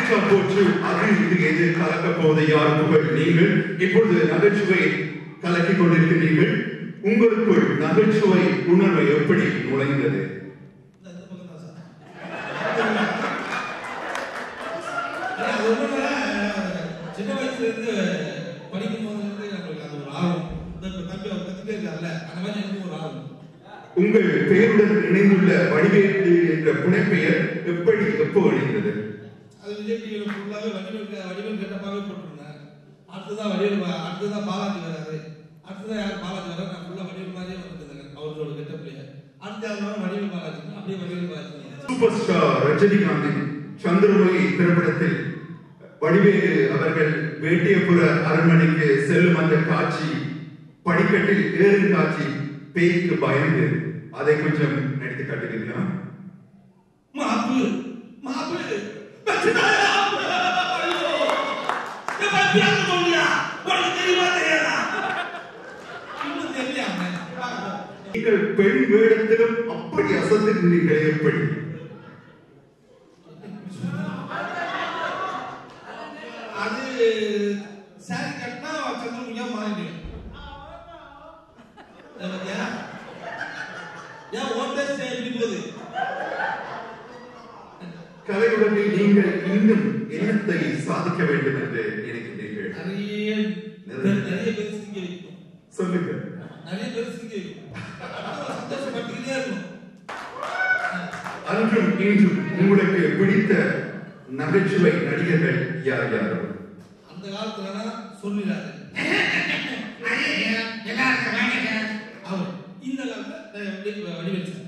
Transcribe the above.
Africa போச்சு அது இது எது கலக்க போவது யார் புகழ் நீங்கள் இப்பொழுது நகைச்சுவை கலக்கிக் கொண்டிருக்கிறீர்கள் உங்களுக்குள் நகைச்சுவை உணர்வு எப்படி நுழைந்தது இந்த இந்த பக்கம் தான் சார். ஆனா, அது ஒண்ணும் இல்ல, சின்ன வயசுல இருந்து படிக்கும் போதுல இருந்து நம்மளுக்கு அது ஒரு ஆர்வம் இந்த இப்ப தம்பி அவர் கத்துட்டே இருக்காருல்ல அந்த மாதிரி எனக்கும் ஒரு ஆர்வம் உங்கள் பெயருடன் இணைந்துள்ள வடிவேலு என்ற புனைப்பெயர் எப்படி எப்போ இணைந்தது அது விஜய் டிவியில் ஃபுல்லாகவே வடிவல் வடிவல் கெட்டப்பாகவே போட்டிருந்தேன் அடுத்ததான் வடிவல் பா- அடுத்ததான் பாலாஜி வராரு அடுத்ததான் யார் பாலாஜி வராரு நான் ஃபுல்லாக வடிவல் மாதிரியே வந்துருந்தேன் அவரோட கெட்டப்லேயே அடுத்த யாரும் வடிவல் பாலாஜி அப்படியே வடிவல் பாலாஜி சூப்பர் ஸ்டார் ரஜினிகாந்தின் சந்திரமுகி திரைப்படத்தில் வடிவேலு அவர்கள் வேட்டியபுர அரண்மனைக்கு செல்லும் அந்த காட்சி படிக்கட்டில் ஏறும் காட்சி பேய்க்கு பயந்து அதை கொஞ்சம் நடித்து காட்டுகிறீர்களா மாப்பு மாப்பு பச்சுதாயா ஐயோ ஏ பத்தியாங்க சொல்லியா உனக்கு தெரியுமா தெரியாதா இன்னும் தெரியாம நீங்கள் பெண் வேடத்திலும் அப்படி அசந்துகிறீர்கள் எப்படி அது சாரி கட்டினா சந்திரமுகியா மாறிடுவேன் இதை பத்தியா ஏன் ஓன் பேச எப்படி போகுது கலையுலகில் நீங்கள் இன்னும் என்னத்தை சாதிக்க வேண்டும் என்று நினைக்கிறீர்கள் நிறைய நிறைய பேர் சிரிக்க வைக்கணும் சொல்லுங்க நிறைய பேர் சிரிக்க வைக்கணும் அடுத்தவங்க சந்தோஷப்பட்டுக்கிட்டே இருக்கணும் அன்றும் இன்றும் உங்களுக்கு பிடித்த நகைச்சுவை நடிகர்கள் யார் யார் அந்த காலத்துலனா சொல்லிடாது அவர் இந்த காலத்துல வடிவெடுத்து